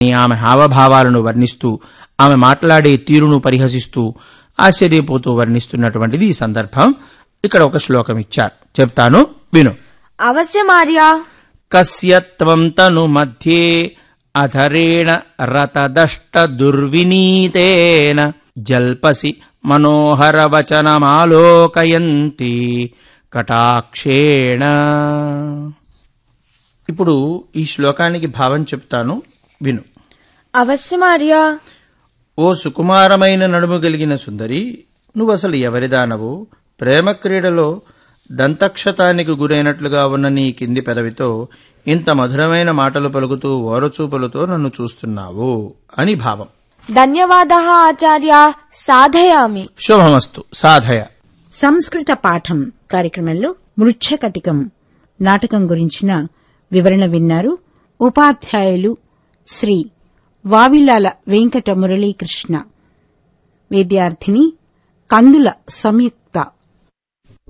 ఆమె హావభావాలను వర్ణిస్తూ ఆమె మాట్లాడే తీరును పరిహసిస్తూ ఆశ్చర్యపోతూ వర్ణిస్తున్నటువంటిది ఈ సందర్భం ఇక్కడ ఒక శ్లోకం ఇచ్చారు చెప్తాను విను అవశ్యమార్య కస్య త్వం తను మధ్యే అధరేణ రతదష్ట దుర్వినీతేన జల్పసి మనోహర వచనమాలోకయంతి కటాక్షేణ ఇప్పుడు ఈ శ్లోకానికి భావం చెప్తాను విను అవశ్యమార్య ఓ సుకుమారమైన నడుము కలిగిన సుందరి నువ్వసలు ఎవరిదానవు ప్రేమ క్రీడలో దంతక్షతానికి గురైనట్లుగా ఉన్న నీ కింది పెదవితో ఇంత మధురమైన మాటలు పలుకుతూ ఓరచూపులతో నన్ను చూస్తున్నావు అని భావం ధన్యవాద ఆచార్య సాధయామి శుభమస్తు సాధయ సంస్కృత పాఠం కార్యక్రమంలో మృచ్ఛకటికం నాటకం గురించిన వివరణ విన్నారు ఉపాధ్యాయులు శ్రీ వావిలాల వెంకట మురళీకృష్ణ విద్యార్థిని కందుల సంయుక్త